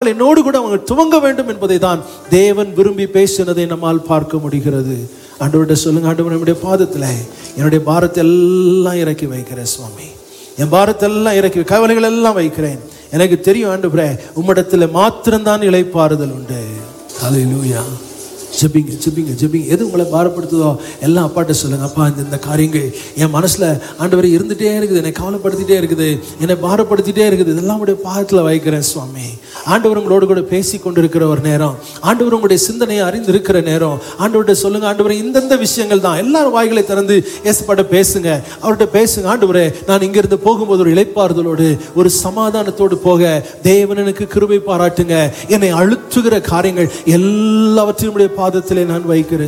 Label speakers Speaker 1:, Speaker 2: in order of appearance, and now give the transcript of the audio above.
Speaker 1: பாருங்கள் என்னோடு கூட அவங்க துவங்க வேண்டும் என்பதை தான் தேவன் விரும்பி பேசினதை நம்மால் பார்க்க முடிகிறது ஆண்டவர்கிட்ட சொல்லுங்க ஆண்டவர் நம்முடைய பாதத்தில் என்னுடைய பாரத்தை எல்லாம் இறக்கி வைக்கிறேன் சுவாமி என் பாரத்தை எல்லாம் இறக்கி கவலைகள் எல்லாம் வைக்கிறேன் எனக்கு தெரியும் ஆண்டவரே உம்மிடத்தில் மாத்திரம்தான் இளைப்பாறுதல் உண்டு ஹalleluya ஜெபிங்க ஜெபிங்க ஜெபிங்க எது உங்களை பாரப்படுத்துதோ எல்லாம் அப்பாட்ட சொல்லுங்க அப்பா இந்த இந்த காரியங்கள் என் மனசுல ஆண்டவரை இருந்துட்டே இருக்குது என்னை கவலைப்படுத்திட்டே இருக்குது என்னை பாரப்படுத்திட்டே இருக்குது இதெல்லாம் உடைய பாதத்தில் வைக்கிறேன் சுவாமி ஆண்டவர் உங்களோடு கூட பேசி கொண்டிருக்கிற ஒரு நேரம் ஆண்டவர் உங்களுடைய சிந்தனையை அறிந்திருக்கிற நேரம் ஆண்டவர்கிட்ட சொல்லுங்க ஆண்டவரே இந்தந்த விஷயங்கள் தான் எல்லாரும் வாய்களை திறந்து ஏசப்பாட்ட பேசுங்க அவர்கிட்ட பேசுங்க ஆண்டவரே நான் இங்கிருந்து போகும்போது ஒரு இளைப்பாறுதலோடு ஒரு சமாதானத்தோடு போக தேவன் எனக்கு கிருபை பாராட்டுங்க என்னை அழுத்துகிற காரியங்கள் எல்லாவற்றையும் உடைய பாதத்திலே நான் வைக்கிறேன்